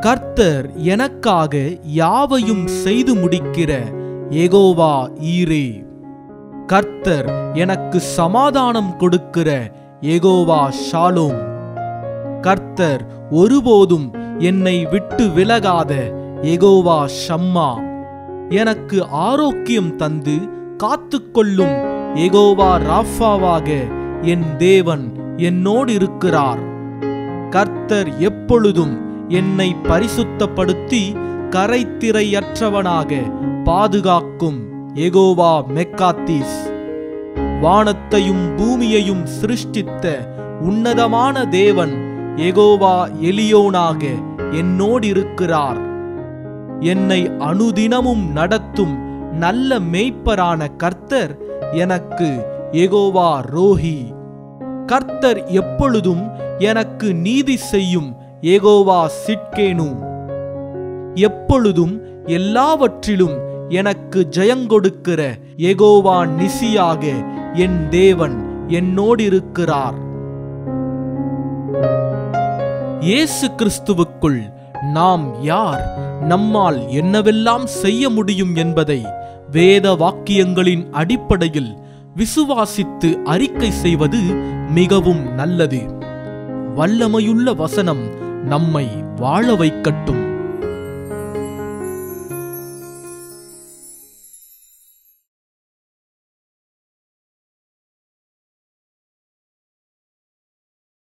கர்த்தர் எனக்காக யாவையும் செய்து முடிக்கிற எகோவா ஈரே கர்த்தர் எனக்கு சமாதானம் கொடுக்கிற எகோவா ஷாலோம் கர்த்தர் ஒருபோதும் என்னை விட்டு விலகாத எகோவா ஷம்மா எனக்கு ஆரோக்கியம் தந்து காத்துக்கொள்ளும் எகோவா ராஃபாவாக என் தேவன் என்னோடு இருக்கிறார் கர்த்தர் எப்பொழுதும் என்னை பரிசுத்தப்படுத்தி கரைத்திரையற்றவனாக பாதுகாக்கும் எகோவா மெக்காத்தீஸ் வானத்தையும் பூமியையும் சிருஷ்டித்த உன்னதமான தேவன் எகோவா எலியோனாக என்னோடு இருக்கிறார் என்னை அனுதினமும் நடத்தும் நல்ல மேய்ப்பரான கர்த்தர் எனக்கு எகோவா ரோஹி கர்த்தர் எப்பொழுதும் எனக்கு நீதி செய்யும் ஏகோவா சிட்கேனு எப்பொழுதும் எல்லாவற்றிலும் எனக்கு ஜெயங்கொடுக்கிற எகோவா நிசியாக என் தேவன் என்னோடிருக்கிறார் இயேசு கிறிஸ்துவுக்குள் நாம் யார் நம்மால் என்னவெல்லாம் செய்ய முடியும் என்பதை வேத வாக்கியங்களின் அடிப்படையில் விசுவாசித்து அறிக்கை செய்வது மிகவும் நல்லது வல்லமையுள்ள வசனம் நம்மை வாழ வைக்கட்டும்